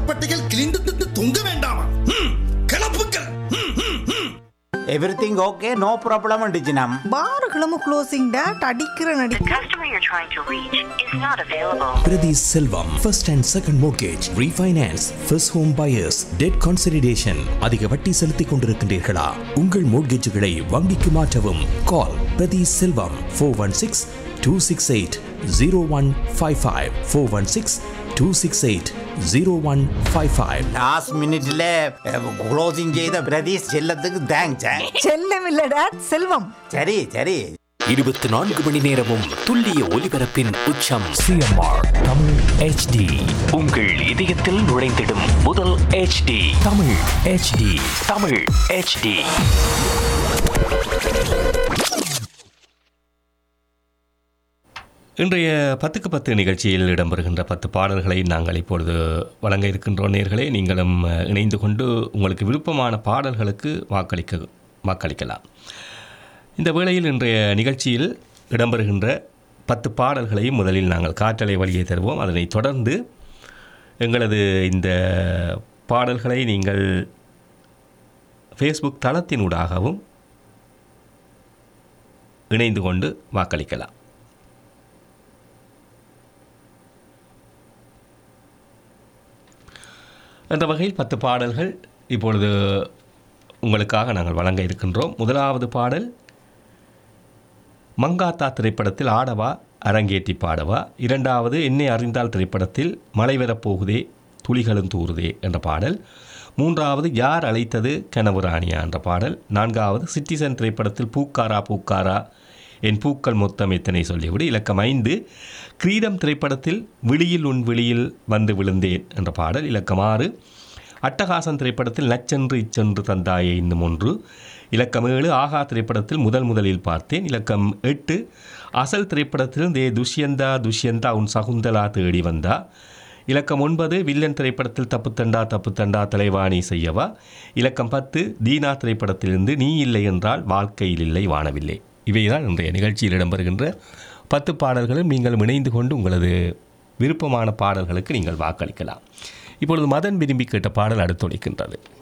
சவப்பட்டைகள் கிழிந்து திட்டு தொங்க வேண்டாமா ம், கிளப்புக்கள் ம், ம், ம். எவ்ரிதிங் ஓகே நோ ப்ராப்ளம் அண்டிச்சினம் பாருகளும் க்ளோசிங் டேட் அடிக்கிற The நடி customer you're trying to reach is not available. Priti Selvam, first and second mortgage, refinance, first home buyers, debt consolidation. அதிக வட்டி செலுத்திக் கொண்டிருக்கின்றீர்களா உங்கள் மோட்கேஜுகளை வங்கிக்கு மாற்றவும் call Prathi Selvam four one six two six eight zero one five five four one six two six eight zero one five five last மினிட்ல closing செய்த பிரதீஷ் செல்லத்துக்கு thanks செல்லம் இல்ல டேட் செல்வம் சரி சரி இருபத்தி நான்கு மணி நேரமும் துல்லிய ஒலிபரப்பின் உச்சம் சிஎம்ஆர் தமிழ் ஹெச்டி உங்கள் இதயத்தில் நுழைந்திடும் முதல் HD Tamil HD Tamil HD இன்றைய பத்துக்கு பத்து நிகழ்ச்சியில் இடம்பெறுகின்ற பத்து பாடல்களை நாங்கள் இப்பொழுது வழங்க இருக்கின்றோம் நேர்களே நீங்களும் அஹ், இணைந்து கொண்டு உங்களுக்கு விருப்பமான பாடல்களுக்கு வாக்களிக்க வாக்களிக்கலாம் இந்த வேளையில் இன்றைய நிகழ்ச்சியில் இடம்பெறுகின்ற பத்து பாடல்களையும் முதலில் நாங்கள் காற்றலை வழியே தருவோம் அதனைத் தொடர்ந்து எங்களது இந்த பாடல்களை நீங்கள் ஃபேஸ்புக் தளத்தினூடாகவும் இணைந்து கொண்டு வாக்களிக்கலாம் என்ற வகையில் பத்து பாடல்கள் இப்பொழுது உங்களுக்காக நாங்கள் வழங்க இருக்கின்றோம் முதலாவது பாடல் மங்காத்தா திரைப்படத்தில் ஆடவா அரங்கேற்றி பாடவா இரண்டாவது என்னை அறிந்தால் திரைப்படத்தில் மழை வரப்போகுதே துளிகளும் தூறுதே என்ற பாடல் மூன்றாவது யார் அழைத்தது கனவு ராணியா என்ற பாடல் நான்காவது சிட்டிசன் திரைப்படத்தில் பூக்காரா பூக்காரா என் பூக்கள் மொத்தம் எத்தனை சொல்லிவிடு இலக்கம் ஐந்து கிரீடம் திரைப்படத்தில் விழியில் உன் விழியில் வந்து விழுந்தேன் என்ற பாடல் இலக்கம் ஆறு அட்டகாசன் திரைப்படத்தில் நச்சென்று இச்சென்று தந்தாயே இன்னும் ஒன்று இலக்கம் ஏழு ஆகா திரைப்படத்தில் முதல் முதலில் பார்த்தேன் இலக்கம் எட்டு அசல் திரைப்படத்தில் தே துஷ்யந்தா துஷ்யந்தா உன் சகுந்தலா தேடி வந்தா இலக்கம் ஒன்பது வில்லன் திரைப்படத்தில் தப்புத்தண்டா தப்புத்தண்டா தலைவாணி செய்யவா இலக்கம் பத்து தீனா திரைப்படத்திலிருந்து நீ இல்லை என்றால் வாழ்க்கையில் இல்லை வானவில்லை இவைதான் இன்றைய நிகழ்ச்சியில் இடம்பெறுகின்ற பத்து பாடல்களும் நீங்கள் இணைந்து கொண்டு உங்களது விருப்பமான பாடல்களுக்கு நீங்கள் வாக்களிக்கலாம் இப்பொழுது மதன் விரும்பி கேட்ட பாடல் அடுத்தொழிக்கின்றது